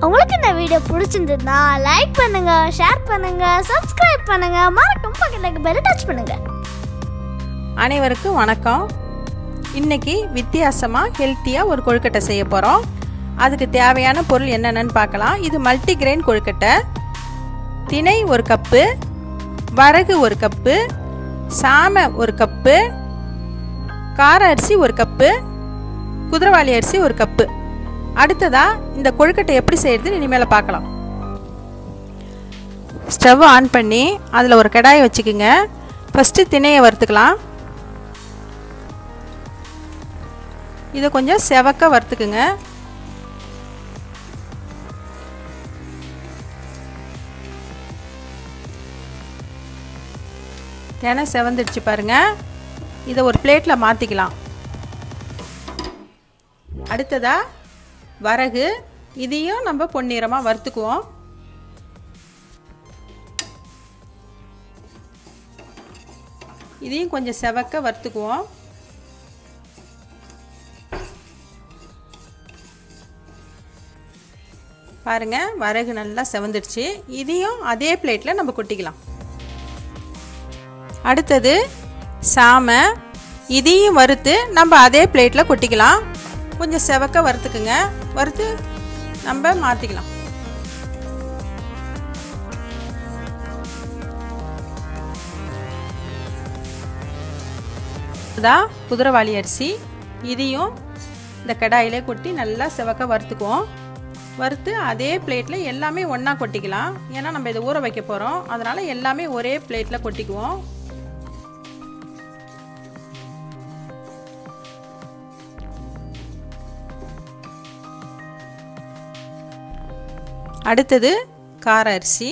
உங்களுக்கு இந்த வீடியோ பிடிச்சிருந்ததுன்னா லைக் பண்ணுங்க ஷேர் பண்ணுங்க சப்ஸ்கிரைப் பண்ணுங்க மறக்காம பக்கத்துக்கு பெல் டச் பண்ணுங்க அனைவருக்கும் வணக்கம் இன்னைக்கு வித்தியாசமாக ஹெல்த்தியாக ஒரு கொழுக்கட்டை செய்ய போகிறோம் அதுக்கு தேவையான பொருள் என்னென்னு பார்க்கலாம் இது மல்டிகிரெயின் கொழுக்கட்டை திணை ஒரு கப்பு வரகு ஒரு கப்பு சாமை ஒரு கப்பு கார அரிசி ஒரு கப்பு குதிரவாளி அரிசி ஒரு கப்பு அடுத்ததாக இந்த கொழுக்கட்டை எப்படி செய்யறதுன்னு இனிமேல் பார்க்கலாம் ஸ்டவ் ஆன் பண்ணி அதில் ஒரு கடாயை வச்சுக்கோங்க ஃபஸ்ட்டு திணையை வறுத்துக்கலாம் இதை கொஞ்சம் செவக்க வறுத்துக்குங்க தினை செவந்துடுச்சு பாருங்க இதை ஒரு பிளேட்டில் மாற்றிக்கலாம் அடுத்ததா வரகு இதையும் நம்ம பொன்னிறமாக வறுத்துக்குவோம் இதையும் கொஞ்சம் செவக்க வறுத்துக்குவோம் பாருங்க வரகு நல்லா செவந்துடுச்சு இதையும் அதே பிளேட்டில் நம்ம கொட்டிக்கலாம் அடுத்தது சாமை இதையும் வறுத்து நம்ம அதே பிளேட்டில் கொட்டிக்கலாம் கொஞ்சம் செவக்க வறுத்துக்குங்க வறுத்து நம்ம மாற்றிக்கலாம் இதான் குதிரவாளி அரிசி இதையும் இந்த கடாயிலே கொட்டி நல்லா செவக்க வறுத்துக்குவோம் வறுத்து அதே பிளேட்டில் எல்லாமே ஒன்றா கொட்டிக்கலாம் ஏன்னா நம்ம இதை ஊற வைக்க போகிறோம் அதனால் எல்லாமே ஒரே பிளேட்டில் கொட்டிக்குவோம் அடுத்தது கார அரிசி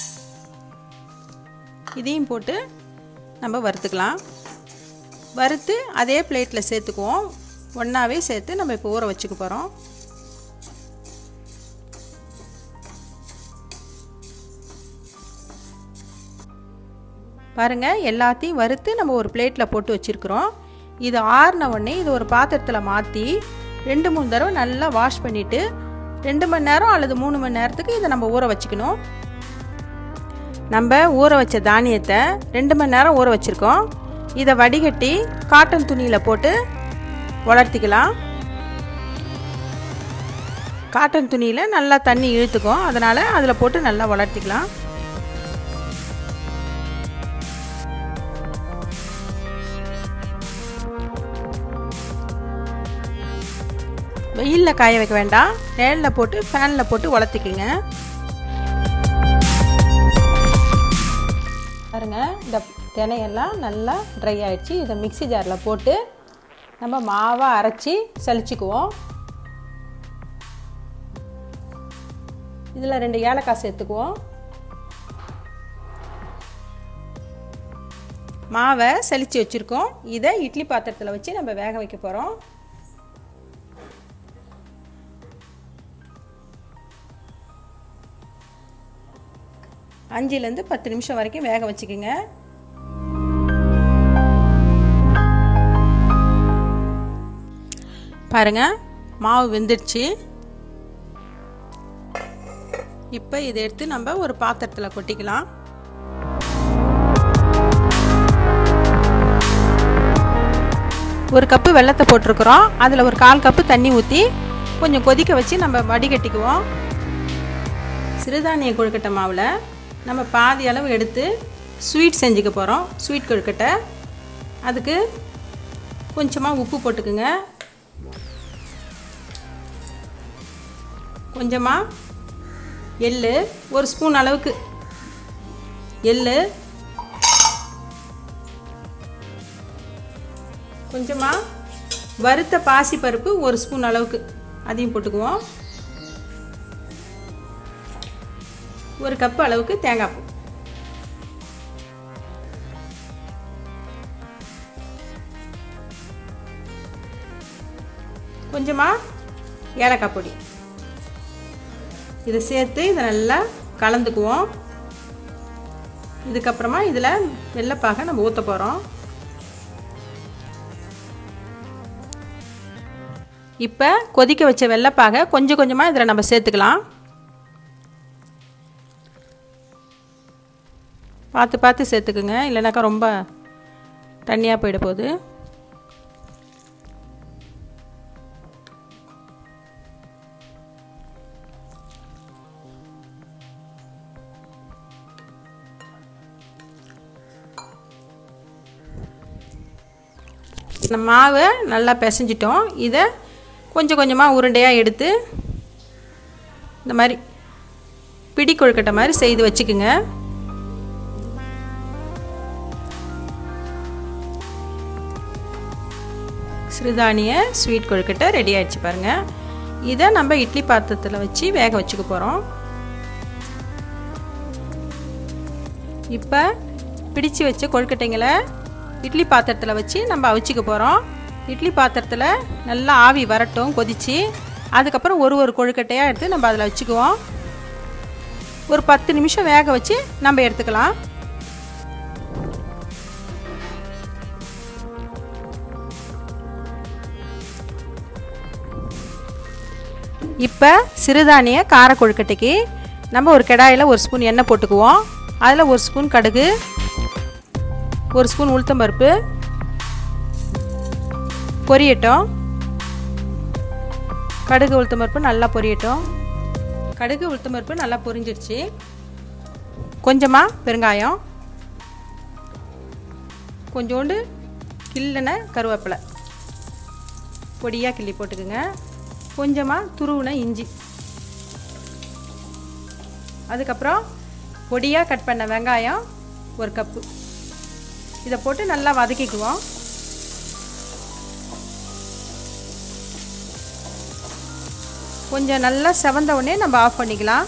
இதையும் போட்டு நம்ம வறுத்துக்கலாம் வறுத்து அதே பிளேட்டில் சேர்த்துக்குவோம் ஒன்றாவே சேர்த்து நம்ம இப்போ ஊற வச்சுக்க போகிறோம் பாருங்கள் எல்லாத்தையும் வறுத்து நம்ம ஒரு பிளேட்டில் போட்டு வச்சுருக்குறோம் இது ஆறின உடனே இது ஒரு பாத்திரத்தில் மாற்றி ரெண்டு மூணு தடவை நல்லா வாஷ் பண்ணிவிட்டு ரெண்டு மணி நேரம் அல்லது மூணு மணி நேரத்துக்கு இதை நம்ம ஊற வச்சுக்கணும் நம்ம ஊற வச்ச தானியத்தை ரெண்டு மணி நேரம் ஊற வச்சுருக்கோம் இதை வடிகட்டி காட்டன் துணியில் போட்டு வளர்த்திக்கலாம் காட்டன் துணியில் நல்லா தண்ணி இழுத்துக்கும் அதனால் அதில் போட்டு நல்லா வளர்த்திக்கலாம் வெயிலில் காய வைக்க வேண்டாம் நேரில் போட்டு ஃபேனில் போட்டு வளர்த்திக்குங்க பாருங்க இந்த தினையெல்லாம் நல்லா ட்ரை ஆயிடுச்சு இதை மிக்சி ஜாரில் போட்டு நம்ம மாவை அரைச்சி சலிச்சுக்குவோம் இதில் ரெண்டு ஏலக்காய் சேர்த்துக்குவோம் மாவை சலிச்சு வச்சுருக்கோம் இதை இட்லி பாத்திரத்தில் வச்சு நம்ம வேக வைக்க போகிறோம் அஞ்சுலேருந்து பத்து நிமிஷம் வரைக்கும் வேக வச்சுக்கோங்க பாருங்க மாவு வெந்துடுச்சு இப்போ இதை எடுத்து நம்ம ஒரு பாத்திரத்தில் கொட்டிக்கலாம் ஒரு கப்பு வெள்ளத்தை போட்டிருக்கிறோம் அதில் ஒரு கால் கப்பு தண்ணி ஊற்றி கொஞ்சம் கொதிக்க வச்சு நம்ம வடிகட்டிக்குவோம் சிறுதானிய கொழுக்கட்டை மாவில் நம்ம பாதி அளவு எடுத்து ஸ்வீட் செஞ்சுக்க போகிறோம் ஸ்வீட் கொழுக்கட்டை அதுக்கு கொஞ்சமாக உப்பு போட்டுக்குங்க கொஞ்சமாக எள் ஒரு ஸ்பூன் அளவுக்கு எள் கொஞ்சமாக வறுத்த பாசிப்பருப்பு ஒரு ஸ்பூன் அளவுக்கு அதையும் போட்டுக்குவோம் ஒரு கப்பு அளவுக்கு தேங்காய் பூ கொஞ்சமாக ஏலக்காய் பொடி இதை சேர்த்து இதை நல்லா கலந்துக்குவோம் இதுக்கப்புறமா இதில் வெள்ளைப்பாக நம்ம ஊற்ற போகிறோம் இப்போ கொதிக்க வச்ச வெள்ளைப்பாக கொஞ்சம் கொஞ்சமாக இதில் நம்ம சேர்த்துக்கலாம் பார்த்து பார்த்து சேர்த்துக்குங்க இல்லைனாக்கா ரொம்ப தண்ணியாக போயிட போகுது இந்த மாவை நல்லா பிசைஞ்சிட்டோம் இதை கொஞ்சம் கொஞ்சமாக உருண்டையாக எடுத்து இந்த மாதிரி பிடி கொழுக்கட்டை மாதிரி செய்து வச்சுக்குங்க சிறுதானிய ஸ்வீட் கொழுக்கட்டை ரெடி ஆயிடுச்சு பாருங்கள் இதை நம்ம இட்லி பாத்திரத்தில் வச்சு வேக வச்சுக்க போகிறோம் இப்போ பிடிச்சு வச்ச கொழுக்கட்டைங்களை இட்லி பாத்திரத்தில் வச்சு நம்ம அவிச்சிக்க போகிறோம் இட்லி பாத்திரத்தில் நல்லா ஆவி வரட்டும் கொதித்து அதுக்கப்புறம் ஒரு ஒரு கொழுக்கட்டையாக எடுத்து நம்ம அதில் வச்சுக்குவோம் ஒரு பத்து நிமிஷம் வேக வச்சு நம்ம எடுத்துக்கலாம் இப்போ சிறுதானிய கார கொழுக்கட்டைக்கு நம்ம ஒரு கடாயில் ஒரு ஸ்பூன் எண்ணெய் போட்டுக்குவோம் அதில் ஒரு ஸ்பூன் கடுகு ஒரு ஸ்பூன் உளுத்தம்பருப்பு பொரியட்டும் கடுகு உளுத்தம்பருப்பு நல்லா பொரியட்டும் கடுகு உளுத்தம்பருப்பு நல்லா பொரிஞ்சிடுச்சு கொஞ்சமாக பெருங்காயம் கொஞ்சோண்டு கிள்ளின கருவேப்பிலை பொடியாக கிள்ளி போட்டுக்குங்க கொஞ்சமாக துருவின இஞ்சி அதுக்கப்புறம் பொடியாக கட் பண்ண வெங்காயம் ஒரு கப்பு இதை போட்டு நல்லா வதக்கிக்குவோம் கொஞ்சம் நல்லா செவந்த உடனே நம்ம ஆஃப் பண்ணிக்கலாம்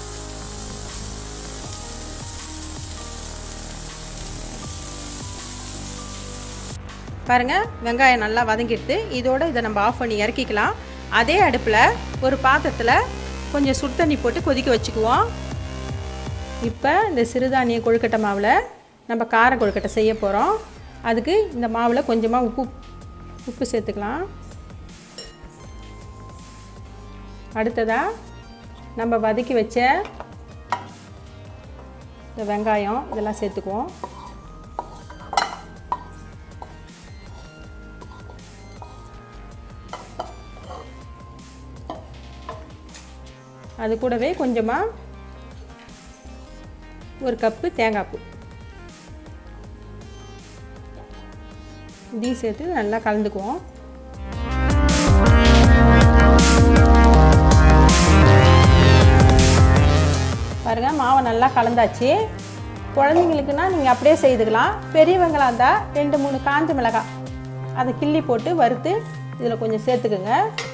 பாருங்கள் வெங்காயம் நல்லா வதங்கிடுது இதோட இதை நம்ம ஆஃப் பண்ணி இறக்கிக்கலாம் அதே அடுப்பில் ஒரு பாத்திரத்தில் கொஞ்சம் சுடு தண்ணி போட்டு கொதிக்க வச்சுக்குவோம் இப்போ இந்த சிறுதானிய கொழுக்கட்டை மாவில் நம்ம கார கொழுக்கட்டை செய்ய போகிறோம் அதுக்கு இந்த மாவில் கொஞ்சமாக உப்பு உப்பு சேர்த்துக்கலாம் அடுத்ததாக நம்ம வதக்கி வச்ச இந்த வெங்காயம் இதெல்லாம் சேர்த்துக்குவோம் அது கூடவே கொஞ்சமாக ஒரு கப்பு தேங்காய் பூ இதையும் சேர்த்து நல்லா கலந்துக்குவோம் பாருங்கள் மாவை நல்லா கலந்தாச்சு குழந்தைங்களுக்குன்னா நீங்கள் அப்படியே செய்துக்கலாம் பெரியவங்களாக இருந்தால் ரெண்டு மூணு காஞ்ச மிளகாய் அதை கிள்ளி போட்டு வறுத்து இதில் கொஞ்சம் சேர்த்துக்குங்க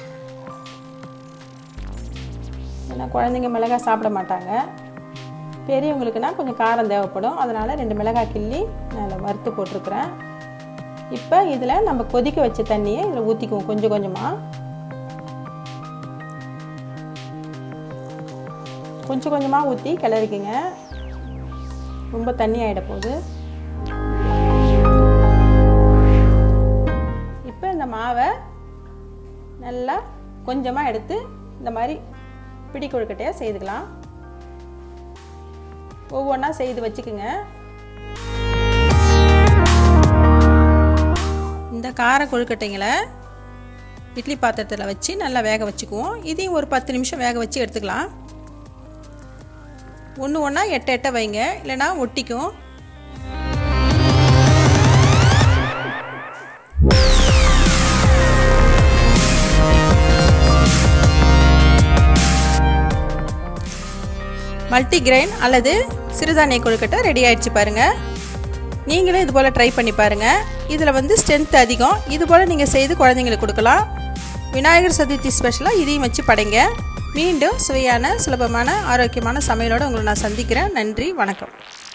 ஏன்னா குழந்தைங்க மிளகாய் சாப்பிட மாட்டாங்க பெரியவங்களுக்குனா கொஞ்சம் காரம் தேவைப்படும் அதனால் ரெண்டு மிளகாய் கிள்ளி நான் அதில் வறுத்து போட்டிருக்கிறேன் இப்போ இதில் நம்ம கொதிக்க வச்ச தண்ணியை இதில் ஊற்றிக்குவோம் கொஞ்சம் கொஞ்சமாக கொஞ்சம் கொஞ்சமாக ஊற்றி கிளறிக்குங்க ரொம்ப தண்ணி ஆகிட போகுது இப்போ இந்த மாவை நல்லா கொஞ்சமாக எடுத்து இந்த மாதிரி பிடி கொழுக்கட்டையாக செய்துக்கலாம் ஒவ்வொன்றா செய்து வச்சுக்குங்க இந்த கார கொழுக்கட்டைங்களை இட்லி பாத்திரத்தில் வச்சு நல்லா வேக வச்சுக்குவோம் இதையும் ஒரு பத்து நிமிஷம் வேக வச்சு எடுத்துக்கலாம் ஒன்று ஒன்றா எட்ட எட்ட வைங்க இல்லைனா ஒட்டிக்கும் மல்டி கிரைன் அல்லது சிறுதானிய கொழுக்கட்டை ரெடி ஆயிடுச்சு பாருங்கள் நீங்களும் இது போல் ட்ரை பண்ணி பாருங்கள் இதில் வந்து ஸ்ட்ரென்த் அதிகம் இது போல் நீங்கள் செய்து குழந்தைங்களுக்கு கொடுக்கலாம் விநாயகர் சதுர்த்தி ஸ்பெஷலாக இதையும் வச்சு படைங்க மீண்டும் சுவையான சுலபமான ஆரோக்கியமான சமையலோடு உங்களை நான் சந்திக்கிறேன் நன்றி வணக்கம்